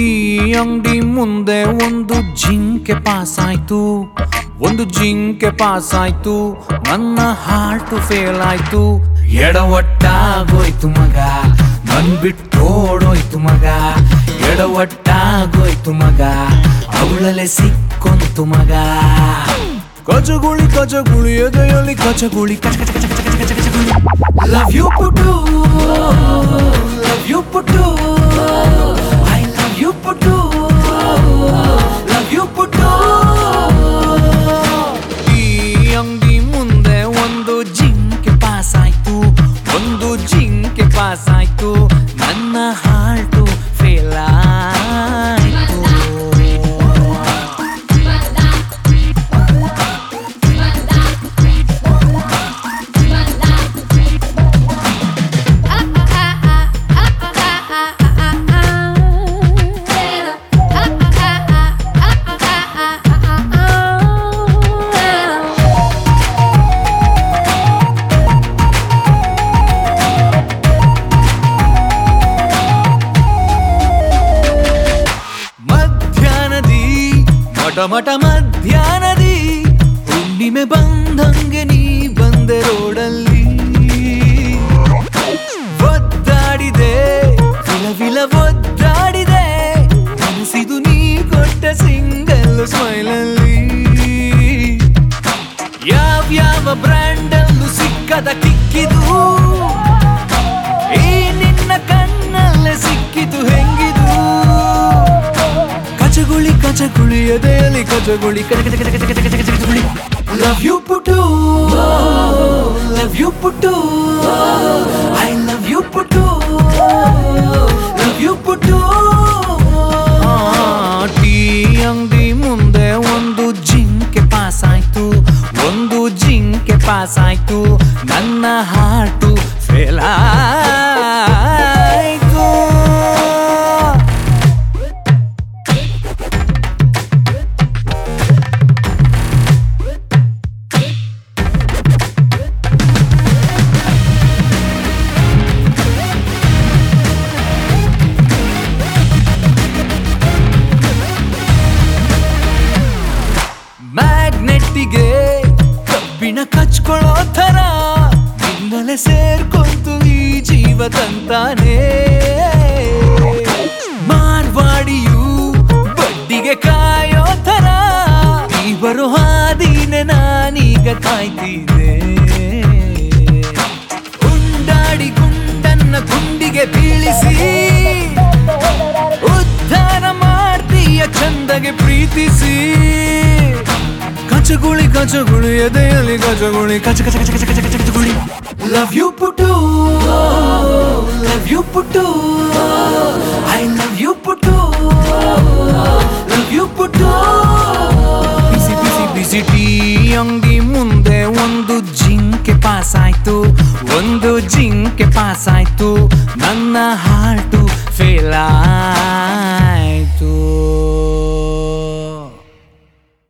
ಈ ಅಂಗಡಿ ಮುಂದೆ ಒಂದು ಜಿಂಕೆ ಪಾಸ್ ಆಯ್ತು ಒಂದು ಜಿಂಕೆ ಪಾಸ್ ಆಯ್ತು ನನ್ನ ಹಾರ್ಟ್ ಫೇಲ್ ಆಯ್ತು ಎಡವಟ್ಟಾಗೋಯ್ತು ಮಗ ನನ್ ಬಿಟ್ಟೋಡೋಯ್ತು ಮಗ ಎಡವಟ್ಟಾಗೋಯ್ತು ಮಗ ಅವಳಲ್ಲೇ ಸಿಕ್ಕೊಂತು ಮಗ ಕಚಗುಳಿ ಕಚಗುಳಿ ಎದೆಯಲ್ಲಿ ಕಚಗುಳಿ ಕಚ ಕಚ ಕಚ ಕಚ ಕಚ ಕಚಗುಳಿ ಲವ್ ಯು ಪುಟು ಲವ್ ಯು ಪುಟು ಐ ಲವ್ ಯು ಪುಟು ಲವ್ ಯು ಪುಟು ಈ ಅಂಗಡಿ ಮುಂದೆ ಒಂದು ಜಿಂಕೆ ಪಾಸ್ ಆಯ್ತು ಒಂದು ಜಿಂಕೆ ಪಾಸ್ ಆಯ್ತು ನನ್ನ ಹಾರ್ಟು ಫೇಲ್ ಆಯ್ತು ಮಧ್ಯಾಹ್ನದಿ ಮಟ ಮಟ ಮಧ್ಯಾಹ್ನದಿ ಹುಣ್ಣಿಮೆ ಬಂದಂಗೆ ನೀ ಬಂದೆ ರೋಡಲ್ಲಿ ಒದ್ದಾಡಿದೆ ವಿಲ ವಿಲ ಒದ್ದಾಡಿದೆ ಮನಸ್ಸಿದು ನೀ ಕೊಟ್ಟ ಸಿಂಗಲ್ ಸ್ಮೈಲಲ್ಲಿ ಯಾವ್ಯಾವ ಬ್ರ್ಯಾಂಡಲ್ಲೂ ಸಿಕ್ಕದ ಕಿಕ್ಕಿದು ಈ ನಿನ್ನ ಕಣ್ಣಲ್ಲೇ ಸಿಕ್ಕಿತು ಹೆಂಗಿದು ಕಚಗುಳಿ ಕಚಗುಳಿ ಎದೆಯಲ್ಲಿ ಕಚಗುಳಿ ಕಚ ಕಚ ಕಚ ಕಚ ಕಚ ಕಚ ಕಚಗುಳಿ ಲವ್ ಯು ಪುಟು ಲವ್ ಯು ಪುಟು ಐ ಲವ್ ಯು ಪುಟು ಲವ್ ಯು ಪುಟು ಟೀ ಅಂಗಡಿ ಮುಂದೆ ಒಂದು ಜಿಂಕೆ ಪಾಸ್ ಆಯ್ತು ಒಂದು ಜಿಂಕೆ ಪಾಸ್ ಆಯ್ತು ನನ್ನ ಹಾರ್ಟು ಫೇಲ್ ಆಯ್ತು ಮ್ಯಾಗ್ನೆಟ್ಟಿಗೆ ಕಬ್ಬಿಣ ಕಚ್ಕೊಳ್ಳೋ ಥರ ನಿನ್ನಲೆ ಸೇರ್ಕೊಂತು ಈ ಜೀವ ತಂತಾನೆ ಮಾರ್ವಾಡಿಯು ಬಡ್ಡಿಗೆ ಕಾಯೋ ಥರ ನೀ ಬರೋ ಹಾದಿನೆ ನಾನೀಗ ಕಾಯ್ತಿದ್ದೆ ಉಂಡಾಡಿ ಗುಂಡನ್ನ ಗುಂಡಿಗೆ ಬೀಳಿಸಿ ಉದ್ಧಾರ ಮಾಡ್ತೀಯ ಚಂದಗೆ ಪ್ರೀತಿಸಿ ಕಚಗುಳಿ ಕಚಗುಳಿ ಎದೆಯಲ್ಲಿ ಕಚಗುಳಿ ಕಚ ಕಚ ಕಚ ಕಚ ಕಚ ಕಚ ಕಚಗುಳಿ ಲವ್ ಯು ಪುಟು ಲವ್ ಯು ಪುಟು ಐ ಲವ್ ಯು ಪುಟು ಲವ್ ಯು ಪುಟು ಬಿಸಿ ಬಿಸಿ ಬಿಸಿ ಟೀ ಅಂಗಡಿ ಮುಂದೆ ಒಂದು ಜಿಂಕೆ ಪಾಸ್ ಆಯ್ತು ಒಂದು ಜಿಂಕೆ ಪಾಸ್ ಆಯ್ತು ನನ್ನ ಹಾರ್ಟು ಫೇಲ್ ಆಯ್ತು